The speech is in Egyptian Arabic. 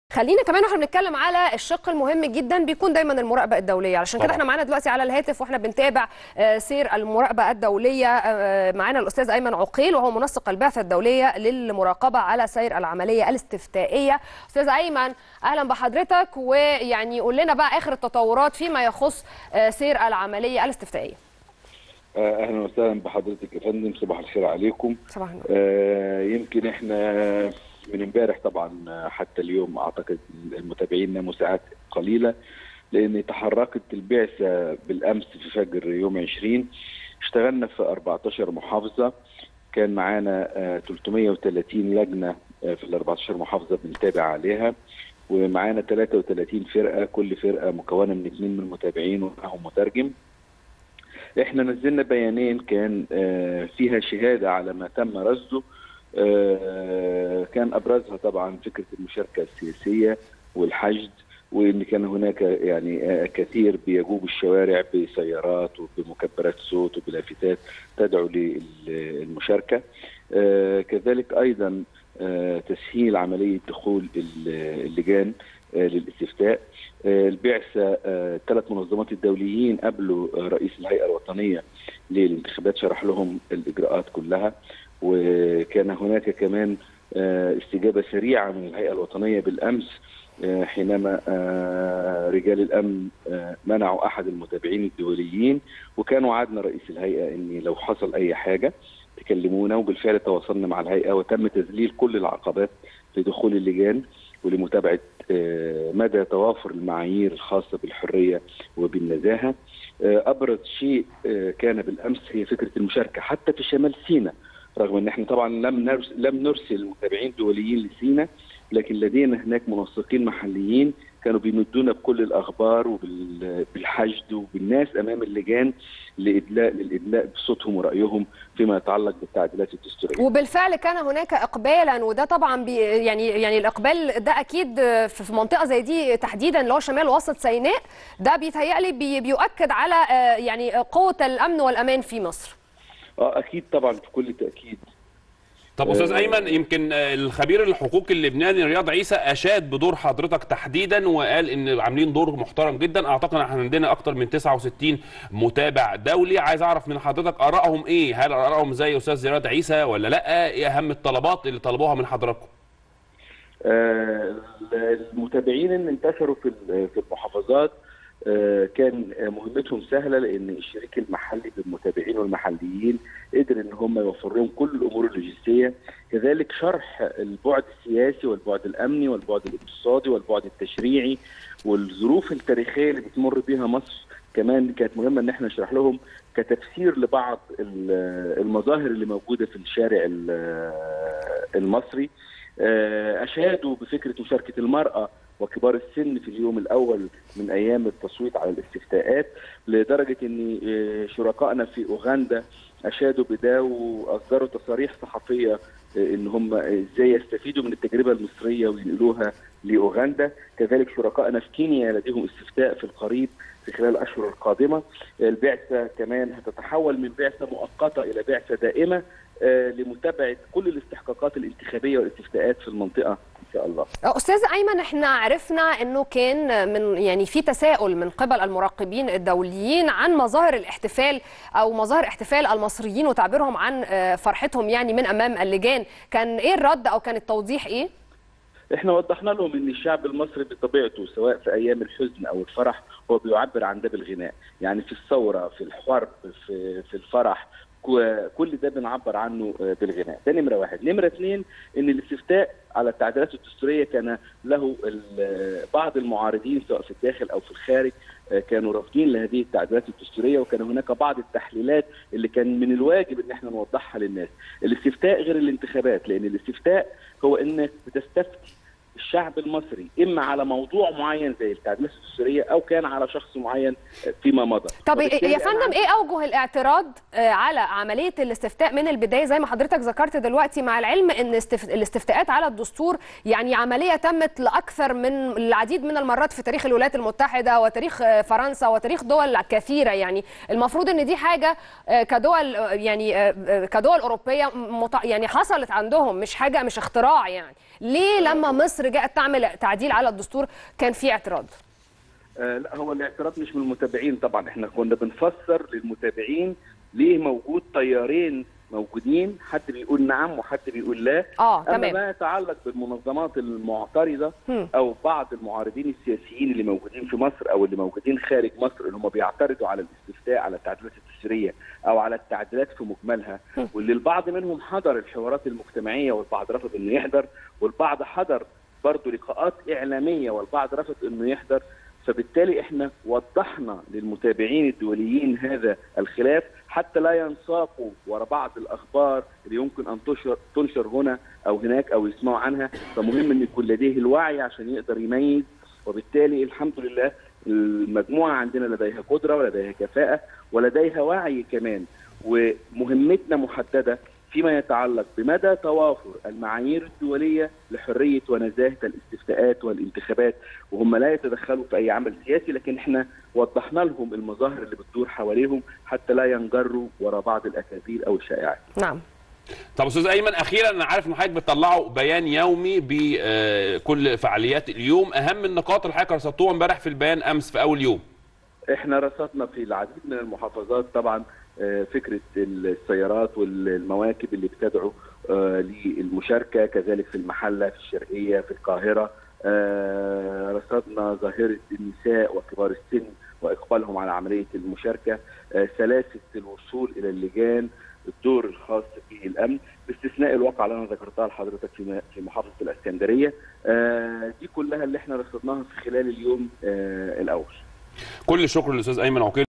خلينا كمان واحنا بنتكلم على الشق المهم جدا بيكون دايما المراقبه الدوليه علشان كده طبعا. احنا معانا دلوقتي على الهاتف واحنا بنتابع آه، سير المراقبه الدوليه آه، معانا الاستاذ ايمن عقيل وهو منسق البعثه الدوليه للمراقبه على سير العمليه الاستفتائيه استاذ ايمن اهلا بحضرتك ويعني قول لنا بقى اخر التطورات فيما يخص آه، سير العمليه الاستفتائيه آه، اهلا وسهلا بحضرتك يا فندم صباح الخير عليكم صباح النور آه، يمكن احنا من امبارح طبعا آه، حتى اليوم اعتقد المتابعين ناموا ساعات قليله لان تحركت البعثه بالامس في فجر يوم 20 اشتغلنا في 14 محافظه كان معانا آه، 330 لجنه آه، في ال 14 محافظه بنتابع عليها ومعانا 33 فرقه كل فرقه مكونه من اثنين من المتابعين ومعاهم مترجم احنا نزلنا بيانين كان آه، فيها شهاده على ما تم رصده آه، كان ابرزها طبعا فكره المشاركه السياسيه والحشد وان كان هناك يعني آه، كثير بيجوب الشوارع بسيارات وبمكبرات صوت وبلافتات تدعو للمشاركه آه، كذلك ايضا آه، تسهيل عمليه دخول ال- اللجان آه، للاستفتاء آه، البعثه الثلاث منظمات الدوليين قابلوا آه، رئيس الهيئه الوطنيه للانتخابات شرح لهم الاجراءات كلها وكان هناك كمان آه، استجابه سريعه من الهيئه الوطنيه بالامس آه، حينما آه، رجال الامن آه، منعوا احد المتابعين الدوليين وكانوا وعدنا رئيس الهيئه ان لو حصل اي حاجه تكلمونا وبالفعل تواصلنا مع الهيئه وتم تذليل كل العقبات لدخول اللجان ولمتابعه آه، مدى توافر المعايير الخاصه بالحريه وبالنزاهه آه، ابرز شيء آه، كان بالامس هي فكره المشاركه حتى في شمال سيناء رغم ان احنا طبعا لم نرس لم نرسل متابعين دوليين لسيناء لكن لدينا هناك منسقين محليين كانوا بيمدونا بكل الاخبار وبالحشد وبالناس امام اللجان لادلاء للادلاء بصوتهم ورايهم فيما يتعلق بالتعديلات الدستوريه. وبالفعل كان هناك اقبالا وده طبعا بي يعني يعني الاقبال ده اكيد في في منطقه زي دي تحديدا اللي هو شمال وسط سيناء ده بيتهيألي بي بيؤكد على آه، يعني قوه الامن والامان في مصر اه اكيد طبعا بكل تاكيد طب استاذ آه. ايمن يمكن آه، الخبير الحقوقي اللبناني رياض عيسى اشاد بدور حضرتك تحديدا وقال ان عاملين دور محترم جدا اعتقد ان احنا عندنا اكتر من 69 متابع دولي عايز اعرف من حضرتك ارائهم ايه هل ارائهم زي استاذ رياض عيسى ولا لا ايه اهم الطلبات اللي طلبوها من حضراتكم آه، المتابعين اللي انتشروا في في المحافظات آه، كان مهمتهم سهله لان الشريك المحلي بالمتابعين والمحليين قدر ان هم يوفر لهم كل الامور اللوجستيه كذلك شرح البعد السياسي والبعد الامني والبعد الاقتصادي والبعد التشريعي والظروف التاريخيه اللي بتمر بيها مصر كمان كانت مهمه ان احنا نشرح لهم كتفسير لبعض ال- المظاهر اللي موجوده في الشارع ال- المصري آه، اشادوا بفكره مشاركه المراه وكبار السن في اليوم الاول من ايام التصويت على الاستفتاءات لدرجه ان آه، شركائنا في اوغندا اشادوا بده واصدروا تصاريح صحفيه آه، ان هم ازاي يستفيدوا من التجربه المصريه وينقلوها لاوغندا كذلك شركائنا في كينيا لديهم استفتاء في القريب في خلال الاشهر القادمه البعثه كمان هتتحول من بعثه مؤقته الى بعثه دائمه آه، لمتابعه كل الاستحقاقات الانتخابيه والاستفتاءات في المنطقه ان شاء الله استاذ ايمن احنا عرفنا انه كان من يعني في تساؤل من قبل المراقبين الدوليين عن مظاهر الاحتفال او مظاهر احتفال المصريين وتعبيرهم عن آه، فرحتهم يعني من امام اللجان كان ايه الرد او كان التوضيح ايه احنا وضحنا لهم ان الشعب المصري بطبيعته سواء في ايام الحزن او الفرح هو بيعبر عن ده بالغناء يعني في الثوره في الحرب في في الفرح كو- كل ده بنعبر عنه آه، بالغناء ده نمره واحد نمره اثنين ان الاستفتاء على التعديلات الدستوريه كان له ال- بعض المعارضين سواء في الداخل او في الخارج آه، كانوا رافضين لهذه التعديلات الدستوريه وكان هناك بعض التحليلات اللي كان من الواجب ان احنا نوضحها للناس الاستفتاء غير الانتخابات لان الاستفتاء هو انك بتستفتي الشعب المصري اما على موضوع معين زي التعديلات الدستوريه او كان على شخص معين فيما مضى طب وبالتالي يا أنا فندم ايه اوجه الاعتراض آه، على عمليه الاستفتاء من البدايه زي ما حضرتك ذكرت دلوقتي مع العلم ان استف- الاستفتاءات على الدستور يعني عمليه تمت لاكثر من العديد من المرات في تاريخ الولايات المتحده وتاريخ آه، فرنسا وتاريخ دول كثيره يعني المفروض ان دي حاجه آه، كدول آه، يعني آه، آه، كدول اوروبيه مط- يعني حصلت عندهم مش حاجه مش اختراع يعني ليه لما مصر جاءت تعمل تعديل على الدستور كان في اعتراض آه لا هو الاعتراض مش من المتابعين طبعا احنا كنا بنفسر للمتابعين ليه موجود تيارين موجودين حد بيقول نعم وحد بيقول لا اه اما تمام ما يتعلق بالمنظمات المعترضه هم. او بعض المعارضين السياسيين اللي موجودين في مصر او اللي موجودين خارج مصر اللي هم بيعترضوا على الاستفتاء على التعديلات التشريعيه او على التعديلات في مجملها واللي البعض منهم حضر الحوارات المجتمعيه والبعض رفض انه يحضر والبعض حضر برضه لقاءات اعلاميه والبعض رفض انه يحضر فبالتالي احنا وضحنا للمتابعين الدوليين هذا الخلاف حتى لا ينساقوا وراء بعض الاخبار اللي يمكن ان تنشر تنشر هنا او هناك او يسمعوا عنها فمهم ان يكون لديه الوعي عشان يقدر يميز وبالتالي الحمد لله المجموعه عندنا لديها قدره ولديها كفاءه ولديها وعي كمان ومهمتنا محدده فيما يتعلق بمدى توافر المعايير الدوليه لحريه ونزاهه الاستفتاءات والانتخابات وهم لا يتدخلوا في اي عمل سياسي لكن احنا وضحنا لهم المظاهر اللي بتدور حواليهم حتى لا ينجروا وراء بعض الاكاذيب او الشائعات. نعم طب استاذ ايمن اخيرا انا عارف ان حضرتك بتطلعوا بيان يومي بكل فعاليات اليوم اهم النقاط اللي حضرتك رصدتوها امبارح في البيان امس في اول يوم احنا رصدنا في العديد من المحافظات طبعا آه، فكره السيارات والمواكب اللي بتدعو آه، للمشاركه كذلك في المحله في الشرقيه في القاهره آه، رصدنا ظاهره النساء وكبار السن واقبالهم على عمليه المشاركه آه، سلاسه الوصول الى اللجان الدور الخاص بالامن باستثناء الواقعه اللي انا ذكرتها لحضرتك في في محافظه الاسكندريه آه، دي كلها اللي احنا رصدناها في خلال اليوم آه، الاول كل الشكر للاستاذ ايمن عقيل